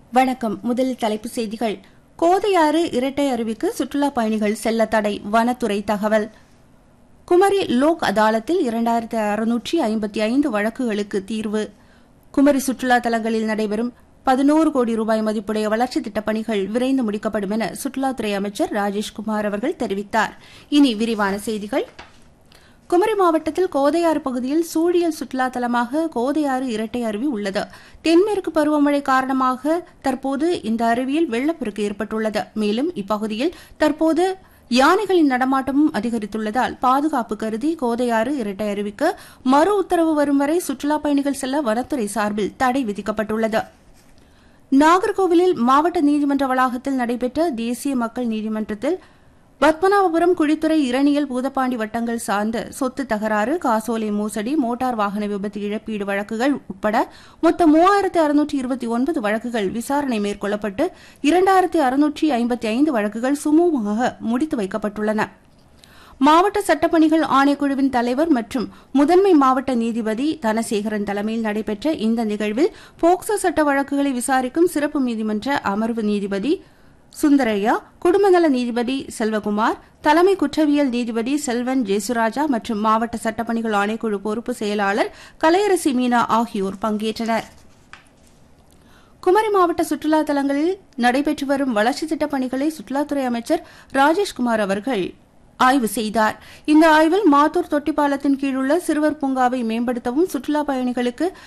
வணக்கம் முதலில் தலைப்புச் செய்திகள் கோதையாறு இரட்டை அருவிக்கு சுற்றுலா பயணிகள் செல்ல தடை வனத்துறை தகவல் குமரி லோக் அதாலத்தில் இரண்டாயிரத்து அறுநூற்றி ஐம்பத்தி ஐந்து வழக்குகளுக்கு தீர்வு குமரி சுற்றுலா தலங்களில் நடைபெறும் பதினோரு கோடி ரூபாய் மதிப்புடைய வளர்ச்சித் திட்டப் பணிகள் விரைந்து முடிக்கப்படும் என சுற்றுலாத்துறை அமைச்சர் ராஜேஷ்குமார் அவர்கள் தெரிவித்தார் இனி விரிவான செய்திகள் குமரி மாவட்டத்தில் கோதையாறு பகுதியில் சூழியல் சுற்றுலா தலமாக கோதையாறு இரட்டை அருவி உள்ளது தென்மேற்கு பருவமழை காரணமாக தற்போது இந்த அருவியில் வெள்ளப்பெருக்கு ஏற்பட்டுள்ளது மேலும் இப்பகுதியில் தற்போது யானைகளின் நடமாட்டமும் அதிகரித்துள்ளதால் பாதுகாப்பு கருதி கோதையாறு இரட்டை அருவிக்கு மறு உத்தரவு வரும் வரை சுற்றுலாப் பயணிகள் செல்ல வனத்துறை சார்பில் தடை விதிக்கப்பட்டுள்ளது நாகர்கோவிலில் மாவட்ட நீதிமன்ற வளாகத்தில் நடைபெற்ற தேசிய மக்கள் நீதிமன்றத்தில் பத்மநாபபுரம் குழித்துறை இரணியல் பூதப்பாண்டி வட்டங்கள் சார்ந்த சொத்து தகராறு காசோலை மோசடி மோட்டார் வாகன விபத்து இழப்பீடு வழக்குகள் உட்பட மொத்தம் மூவாயிரத்து அறுநூற்றி இருபத்தி ஒன்பது வழக்குகள் விசாரணை மேற்கொள்ளப்பட்டு இரண்டாயிரத்து அறுநூற்றி ஐம்பத்தி ஐந்து வழக்குகள் சுமூகமாக முடித்து வைக்கப்பட்டுள்ளன மாவட்ட சட்டப்பணிகள் ஆணைக்குழுவின் தலைவர் மற்றும் முதன்மை மாவட்ட நீதிபதி தனசேகரன் தலைமையில் நடைபெற்ற இந்த நிகழ்வில் போக்சோ சட்ட வழக்குகளை விசாரிக்கும் சிறப்பு நீதிமன்ற அமர்வு நீதிபதி சுந்தரையா குடும்பநல நீதிபதி செல்வகுமார் தலைமை குற்றவியல் நீதிபதி செல்வன் ஜேசுராஜா மற்றும் மாவட்ட சட்டப்பணிகள் ஆணைக்குழு பொறுப்பு செயலாளர் கலையரசி மீனா ஆகியோர் பங்கேற்றனர் குமரி மாவட்ட சுற்றுலா தலங்களில் நடைபெற்று வரும் வளர்ச்சித் திட்டப் பணிகளை சுற்றுலாத்துறை அமைச்சர் ராஜேஷ்குமார் அவர்கள் ஆய்வு செய்தார் இந்த ஆய்வில் மாத்தூர் தொட்டிப்பாலத்தின் கீழுள்ள சிறுவர் பூங்காவை மேம்படுத்தவும் சுற்றுலா பயணிகளுக்கு